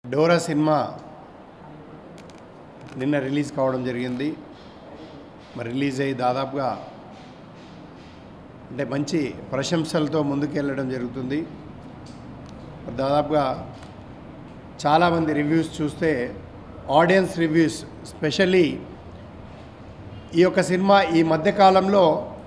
Dora cinema నిన్న release కావడం జరిగింది మరి రిలీజ్ అయ్యి దాదాపుగా అంటే మంచి ప్రశంసలతో ముందుకెళ్ళడం జరుగుతుంది దాదాపుగా చాలామంది రివ్యూస్ చూస్తే ఆడియన్స్ రివ్యూస్ స్పెషల్లీ ఈ యొక్క సినిమా ఈ మధ్యకాలంలో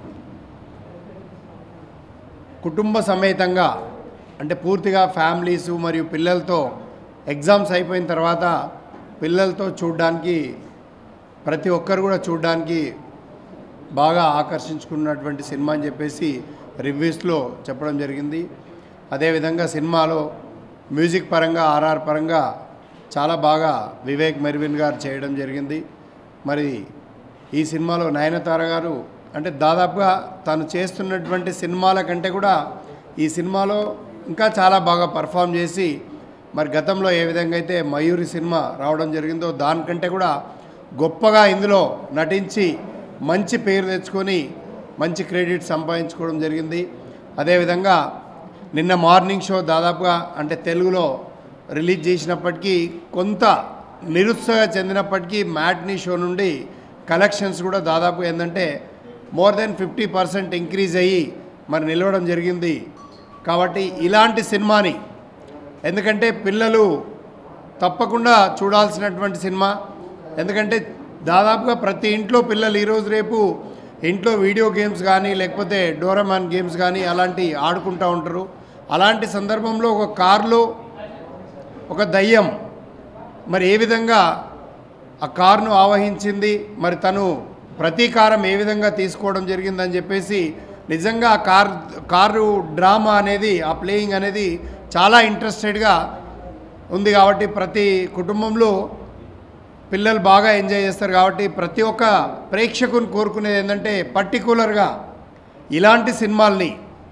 కుటుంబ సమేతంగా అంటే పూర్తిగా ఫ్యామిలీస్ మరియు పిల్లలతో ఎగ్జామ్స్ అయిపోయిన తర్వాత పిల్లలతో చూడడానికి ప్రతి ఒక్కరు కూడా చూడడానికి బాగా ఆకర్షించుకున్నటువంటి సినిమా అని చెప్పేసి రివ్యూస్లో చెప్పడం జరిగింది అదేవిధంగా సినిమాలో మ్యూజిక్ పరంగా ఆర్ఆర్ పరంగా చాలా బాగా వివేక్ మెర్విన్ గారు చేయడం జరిగింది మరి ఈ సినిమాలో నయనతార గారు అంటే దాదాపుగా తను చేస్తున్నటువంటి సినిమాల కంటే కూడా ఈ సినిమాలో ఇంకా చాలా బాగా పర్ఫామ్ చేసి మరి గతంలో ఏ విధంగా అయితే మయూరి సినిమా రావడం జరిగిందో దానికంటే కూడా గొప్పగా ఇందులో నటించి మంచి పేరు తెచ్చుకొని మంచి క్రెడిట్ సంపాదించుకోవడం జరిగింది అదేవిధంగా నిన్న మార్నింగ్ షో దాదాపుగా అంటే తెలుగులో రిలీజ్ చేసినప్పటికీ కొంత నిరుత్సాహ చెందినప్పటికీ మ్యాట్నీ షో నుండి కలెక్షన్స్ కూడా దాదాపు ఏంటంటే more than fifty percent increase అయ్యి మరి నిలవడం జరిగింది కాబట్టి ఇలాంటి సినిమాని ఎందుకంటే పిల్లలు తప్పకుండా చూడాల్సినటువంటి సినిమా ఎందుకంటే దాదాపుగా ప్రతి ఇంట్లో పిల్లలు ఈరోజు రేపు ఇంట్లో వీడియో గేమ్స్ కానీ లేకపోతే డోరమాన్ గేమ్స్ కానీ అలాంటి ఆడుకుంటూ ఉంటారు అలాంటి సందర్భంలో ఒక కారులో ఒక దయ్యం మరి ఏ విధంగా ఆ కారును ఆవహించింది మరి తను ప్రతీకారం ఏ విధంగా తీసుకోవడం జరిగిందని చెప్పేసి నిజంగా ఆ కార్ కారు డ్రామా అనేది ఆ ప్లేయింగ్ అనేది చాలా ఇంట్రెస్టెడ్గా ఉంది కాబట్టి ప్రతి కుటుంబంలో పిల్లలు బాగా ఎంజాయ్ చేస్తారు కాబట్టి ప్రతి ఒక్క ప్రేక్షకుని కోరుకునేది ఏంటంటే పర్టికులర్గా ఇలాంటి సినిమాల్ని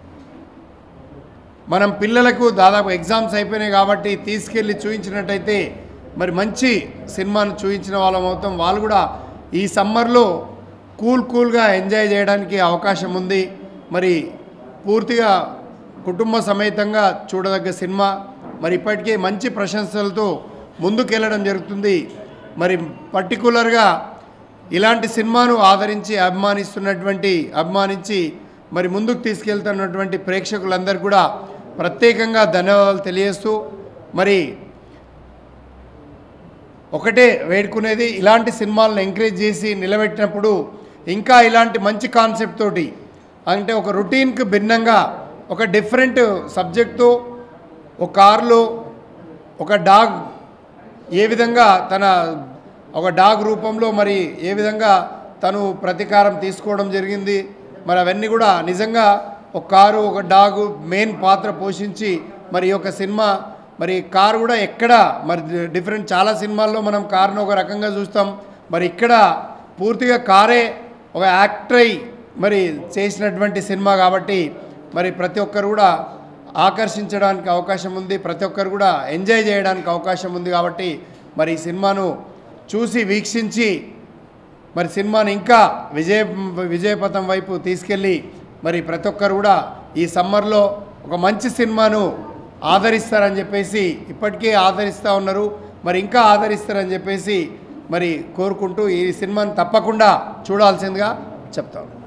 మనం పిల్లలకు దాదాపు ఎగ్జామ్స్ అయిపోయినాయి కాబట్టి తీసుకెళ్ళి చూపించినట్టయితే మరి మంచి సినిమాను చూపించిన వాళ్ళం అవుతాం వాళ్ళు కూడా ఈ సమ్మర్లో కూల్ కూల్గా ఎంజాయ్ చేయడానికి అవకాశం ఉంది మరి పూర్తిగా కుటుంబ సమేతంగా చూడదగ్గ సినిమా మరి ఇప్పటికే మంచి ప్రశంసలతో ముందుకెళ్ళడం జరుగుతుంది మరి పర్టికులర్గా ఇలాంటి సినిమాను ఆదరించి అభిమానిస్తున్నటువంటి అభిమానించి మరి ముందుకు తీసుకెళ్తున్నటువంటి ప్రేక్షకులందరూ కూడా ప్రత్యేకంగా ధన్యవాదాలు తెలియజేస్తూ మరి ఒకటే వేడుకునేది ఇలాంటి సినిమాలను ఎంకరేజ్ చేసి నిలబెట్టినప్పుడు ఇంకా ఇలాంటి మంచి కాన్సెప్ట్ తోటి అంటే ఒక రొటీన్కి భిన్నంగా ఒక డిఫరెంట్ సబ్జెక్ట్తో ఒక కారులో ఒక డాగ్ ఏ విధంగా తన ఒక డాగ్ రూపంలో మరి ఏ విధంగా తను ప్రతీకారం తీసుకోవడం జరిగింది మరి అవన్నీ కూడా నిజంగా ఒక కారు ఒక డాగు మెయిన్ పాత్ర పోషించి మరి ఈ యొక్క సినిమా మరి కారు కూడా ఎక్కడ మరి డిఫరెంట్ చాలా సినిమాల్లో మనం కారును ఒక రకంగా చూస్తాం మరి ఇక్కడ పూర్తిగా కారే ఒక యాక్టర్ అయి మరి చేసినటువంటి సినిమా కాబట్టి మరి ప్రతి ఒక్కరు కూడా ఆకర్షించడానికి అవకాశం ఉంది ప్రతి ఒక్కరు కూడా ఎంజాయ్ చేయడానికి అవకాశం ఉంది కాబట్టి మరి ఈ సినిమాను చూసి వీక్షించి మరి సినిమాని ఇంకా విజయ విజయపథం వైపు తీసుకెళ్ళి మరి ప్రతి ఒక్కరు కూడా ఈ సమ్మర్లో ఒక మంచి సినిమాను ఆదరిస్తారని చెప్పేసి ఇప్పటికే ఆదరిస్తూ ఉన్నారు మరి ఇంకా ఆదరిస్తారని చెప్పేసి మరి కోరుకుంటూ ఈ సినిమాని తప్పకుండా చూడాల్సిందిగా చెప్తాను